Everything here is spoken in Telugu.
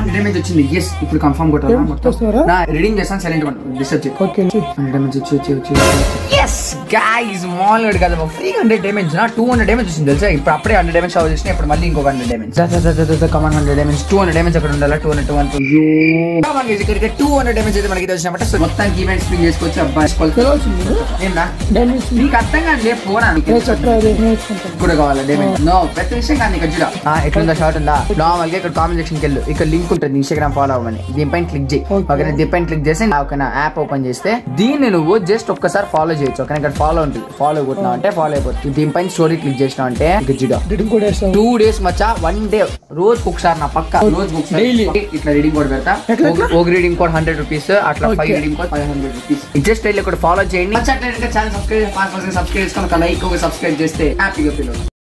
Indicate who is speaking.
Speaker 1: హండ్రెడ్ డ్యామేజ్ వచ్చింది ఎస్ ఇప్పుడు కన్ఫర్మ్ కొట్టాలా
Speaker 2: ఏం
Speaker 1: మొత్తం
Speaker 2: చేస్తున్నారా?
Speaker 1: నా రీడింగ్ చేస్తాను సైలెంట్ డిస్టర్బ్ చేయి
Speaker 2: ఓకే నుంచి
Speaker 1: హండ్రెడ్ డ్యామేజ్ వచ్చి వచ్చి వచ్చి ఎస్ గాయ్స్ మాల్ గడ్ కదా ఫ్రీ హండ్రెడ్ డ్యామేజ్ నా టూ హండ్రెడ్ డ్యామేజ్ వచ్చింది తెలుసా ఇప్పుడు అప్పుడే హండ్రెడ్ డ్యామేజ్ షావ్ చేసిన ఇప్పుడు మళ్ళీ ఇంకొక hundred damage come on hundred damage two hundred damage అక్కడ ఉండాలి టూ హండ్రెడ్ టూ హండ్రెడ్ ఇక్కడికి టూ హండ్రెడ్ డ్యామేజ్ అయితే మనకి వచ్చినప్పుడు సో మొత్తానికి ఈవెంట్ స్ప్రింగ్ చేసుకోవచ్చు అబ్బాయి
Speaker 2: ఎలా వచ్చింది మీరు?
Speaker 1: ఏంటా
Speaker 2: డ్యామేజ్
Speaker 1: నీకు అర్థం కాదు లేదు పోనా నీకు
Speaker 2: నేను చెప్పరా అదే నేర్చుకుంటాను
Speaker 1: కూడా కావాలి డేమేజ్ నో పెద్ద విషయం కాదు నీకు చూడ ఎట్లుందా షార్ట్ ఉందా నార్మల్ గా ఇక్కడ కామెంట్ సెక్షన్ వెళ్ళు ఇక్కడ లింక్ ఉంటుంది ఇన్స్టాగ్రామ్ ఫాలో అవ్వమని దీనిపైన క్లిక్ చేయి
Speaker 2: Okay.
Speaker 1: ఓకే దీనిపైన క్లిక్ చేసి ఒక యాప్ ఓపెన్ చేస్తే దీన్ని నువ్వు జస్ట్ ఒక్కసారి ఫాలో చేయొచ్చు ఓకే ఇక్కడ ఫాలో ఉంటుంది ఫాలో కొట్టినావు అంటే ఫాలో అయిపోతుంది దీనిపైన స్టోరీ క్లిక్ చేసినావు అంటే ఇక చూడ
Speaker 2: రీడింగ్ కూడా వేస్తావు
Speaker 1: టూ డేస్ మచ్చా వన్ డే రోజు ఒకసారి నా పక్క రోజు ఒకసారి
Speaker 2: Daily.
Speaker 1: ఇట్లా రీడింగ్ కోడ్ పెడతా
Speaker 2: ఎట్లా,
Speaker 1: ఒక- ఒక రీడింగ్ కోడ్ హండ్రెడ్ రూపీస్ అట్లా five
Speaker 2: Okay.
Speaker 1: Reading code five hundred rupees just వెళ్ళి ఇక్కడ ఫాలో చేయండి మచ్చా అట్లా channel subscribe fast fast subscribe చేసుకొని ఒక లైక్ ఒక సబ్స్క్రైబ్ చేస్తే హ్యాపీగా ఫీల్ అవుతుంది